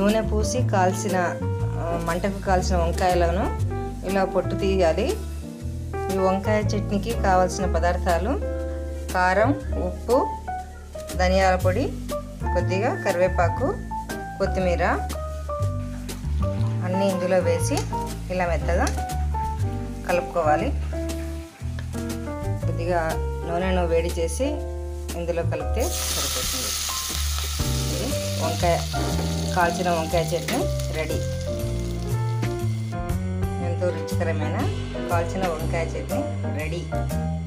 నూనె పూసి కాల్చిన ఆ, మంటకు కాల్చిన వంకాయలను ఇలా పొట్టు తీయాలి ఈ వంకాయ చట్నీకి కావాల్సిన పదార్థాలు కారం ఉప్పు ధనియాల పొడి కొద్దిగా కరివేపాకు కొత్తిమీర అన్నీ ఇందులో వేసి ఇలా మెత్తగా కలుపుకోవాలి కొద్దిగా నూనెను వేడి చేసి ఇందులో కలిపితే సరిపోతుంది ఇది వంకాయ కాల్చిన వంకాయ చట్నీ రెడీ ఎంతో రుచికరమైన కాల్చిన వంకాయ చట్నీ రెడీ